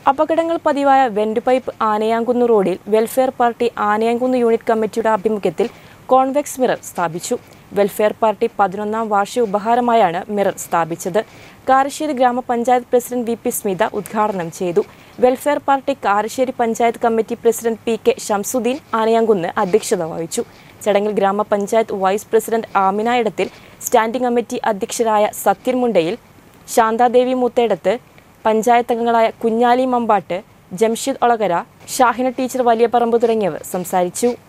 അപകടങ്ങൾ പതിവായ went pipe Anayamkunnu റോഡിൽ welfare party Anayamkunnu unit കമ്മിറ്റിയുടെ ആഭിമുഖ്യത്തിൽ കോൺവെക്സ് മിറർ സ്ഥാപിച്ചു വെൽഫെയർ പാർട്ടി പതിനൊന്നാം വാർഷിക ഉപഹാരമായാണ് മിറർ സ്ഥാപിച്ചത് കാരശ്ശേരി ഗ്രാമപഞ്ചായത്ത് പ്രസിഡന്റ് വി പി സ്മിത ഉദ്ഘാടനം ചെയ്തു welfare party Karassery panchayat committee president P K Shamsuddin Anayamkunnu അധ്യക്ഷത വഹിച്ചു ചടങ്ങിൽ ഗ്രാമപഞ്ചായത്ത് vice president Amina Edathil standing committee അധ്യക്ഷരായ സത്യൻ മുണ്ടയിൽ ശാന്താദേവി മൂത്തേടത്ത് പഞ്ചായത്ത് അംഗങ്ങളായ കുഞ്ഞാലി മമ്പാട്ട് ജംഷിദ് ഒളകര ഷാഹിന ടീച്ചർ വലിയ പറമ്പ് തുടങ്ങിയവർ സംസാരിച്ചു